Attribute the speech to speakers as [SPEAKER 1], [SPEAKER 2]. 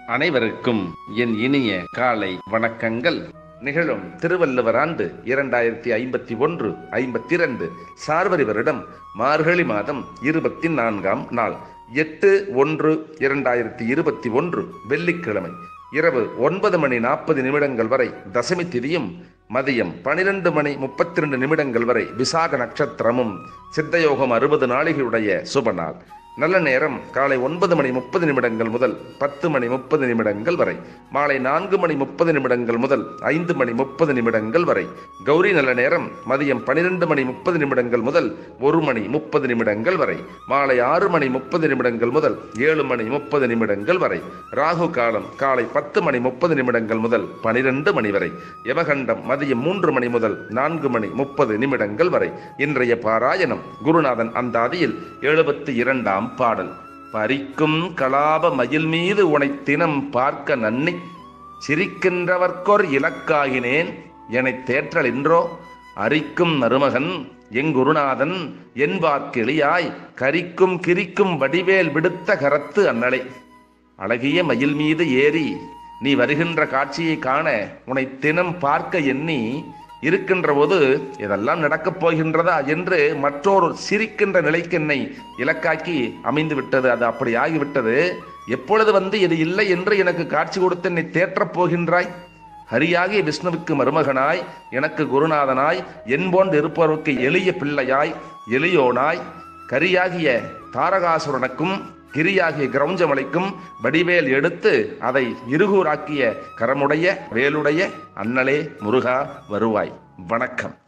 [SPEAKER 1] அனைவருக்கும் என் இனிய காலை வணக்கங்கள் நிகழும் திருவள்ளுவர் ஆண்டு இரண்டாயிரத்தி ஐம்பத்தி ஒன்று ஐம்பத்தி இரண்டு சார்வரி வருடம் மார்கழி மாதம் இருபத்தி நான்காம் நாள் எட்டு ஒன்று இரண்டாயிரத்தி இருபத்தி ஒன்று வெள்ளிக்கிழமை இரவு ஒன்பது மணி நாற்பது நிமிடங்கள் வரை தசமி திதியும் மதியம் பனிரெண்டு மணி முப்பத்தி ரெண்டு நிமிடங்கள் வரை விசாக நட்சத்திரமும் சித்தயோகம் அறுபது நாளிகையுடைய சுப நாள் நல்ல நேரம் காலை ஒன்பது மணி முப்பது நிமிடங்கள் முதல் பத்து மணி முப்பது நிமிடங்கள் வரை மாலை நான்கு மணி முப்பது நிமிடங்கள் முதல் ஐந்து மணி முப்பது நிமிடங்கள் வரை கௌரி நல்ல நேரம் மதியம் பனிரெண்டு மணி முப்பது நிமிடங்கள் முதல் ஒரு மணி முப்பது நிமிடங்கள் வரை மாலை ஆறு மணி முப்பது நிமிடங்கள் முதல் ஏழு மணி முப்பது நிமிடங்கள் வரை ராகு காலம் காலை பத்து மணி முப்பது நிமிடங்கள் முதல் பனிரெண்டு மணி வரை யமகண்டம் மதியம் மூன்று மணி முதல் நான்கு மணி முப்பது நிமிடங்கள் வரை இன்றைய பாராயணம் குருநாதன் அந்தாதியில் எழுபத்தி இரண்டாம் பாடல் பறிக்கும் கலாப மயில் மீது உனை தினம் பார்க்க நன்னி சிரிக்கின்றவர்க்கொர் இலக்காகினேன் எனத் தேற்றல் என்றோ அரிக்கும் நறுமகன் எங்குருநாதன் என்பார்க்கெளியாய் கரிக்கும் கிரிக்கும் வடிவேல் விடுத்த கரத்து அன்னலை அழகிய மயில் மீது ஏறி நீ வருகின்ற காட்சியை காண உன்னை தினம் பார்க்க எண்ணி இருக்கின்ற போது இதெல்லாம் நடக்கப் போகின்றதா என்று மற்றொரு சிரிக்கின்ற நிலைக்கு என்னை இலக்காக்கி அமைந்து விட்டது அது அப்படி ஆகிவிட்டது எப்பொழுது வந்து இது இல்லை என்று எனக்கு காட்சி கொடுத்து என்னை தேற்றப் போகின்றாய் ஹரியாகிய விஷ்ணுவுக்கு மருமகனாய் எனக்கு குருநாதனாய் என்போன்று இருப்பவருக்கு எளிய பிள்ளையாய் எளியோனாய் கரியாகிய தாரகாசுரனுக்கும் கிரியாகிய கிரௌஞ்சமலைக்கும் வடிவேல் எடுத்து அதை இருகூராக்கிய கரமுடைய வேலுடைய அண்ணலே முருகா வருவாய் வணக்கம்